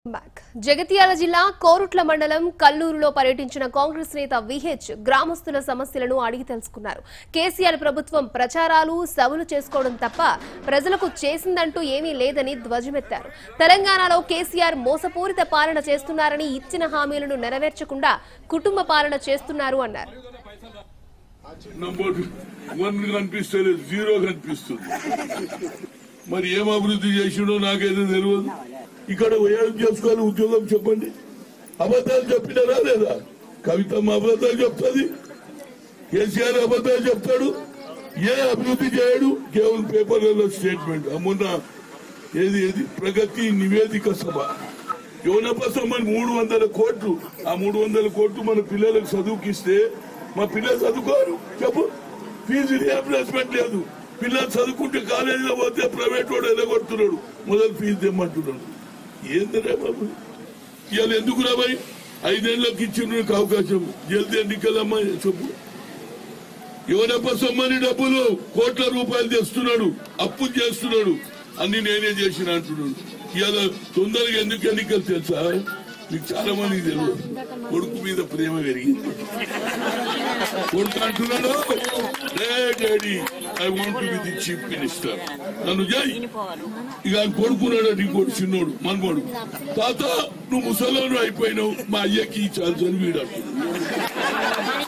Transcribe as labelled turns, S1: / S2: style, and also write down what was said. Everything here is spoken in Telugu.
S1: బ్యాక్ జగిత్యాల జిల్లా కోరుట్ల మండలం కల్లూరులో పర్యటించిన కాంగ్రెస్ నేత విహెచ్ గ్రామస్తుల సమస్యలను అడిగి తెలుసుకున్నారు కేసీఆర్ ప్రభుత్వం ప్రచారాలు సభలు చేసుకోవడం తప్ప ప్రజలకు చేసిందంటూ ఏమీ లేదని ధ్వజమెత్తారు తెలంగాణలో కేసీఆర్ మోసపూరిత పాలన చేస్తున్నారని ఇచ్చిన హామీలను నెరవేర్చకుండా కుటుంబ పాలన చేస్తున్నారు అన్నారు
S2: నంబర్ వన్ కనిపిస్తలేదు జీరో కనిపిస్తుంది మరి ఏం అభివృద్ధి చేసిండో నాకైతే తెలియదు ఇక్కడ ఏం చేసుకోవాలి ఉద్యోగం చెప్పండి అబద్ధాలు చెప్పినారా లేదా కవితమ్మ అబద్ధాలు చెప్తుంది కేసీఆర్ అబద్ధాలు చెప్తాడు ఏ అభివృద్ధి చేయడు కేవలం పేపర్లలో స్టేట్మెంట్ మొన్న ఏది ఏది ప్రగతి నివేదిక సభ యోనప సమ్మని మూడు వందల కోట్లు ఆ మూడు వందల కోట్లు మన పిల్లలకు చదువుకిస్తే మా పిల్లలు చదువుకోరు చెప్పు ఫీజు రియంబర్స్మెంట్ లేదు పిల్లలు చదువుకుంటే కాలేజీలో పోతే ప్రైవేట్ వాడు ఎలగొడుతున్నాడు మొదలు ఫీజు తెమ్మంటున్నాడు ఏందిరా బాబు ఇవాళ ఎందుకు రాబాయి ఐదేళ్లకు ఇచ్చిన నీకు అవకాశం జల్దీ ఎన్నికలమ్మా చెప్పు యువనప్ప సొమ్మని డబ్బులు కోట్ల రూపాయలు తెస్తున్నాడు అప్పు చేస్తున్నాడు అన్ని నేనే చేసిన అంటున్నాడు ఇవాళ తొందరగా ఎందుకు ఎన్నికలు తెలుసా మీకు చాలా మందికి తెలియదు కొడుకు మీద ప్రేమ పెరిగింది కొడుకు అంటున్నాడు "రే daddy I want be the chief minister నన్ను జై ఇక ఆయన కొడుకున్నాడు ఇంకోటి చిన్నోడు మనమోడు తాత నువ్వు ముసలోడు అయిపోయినావు మా అయ్యకి చాలు వీడు అంటున్నాడు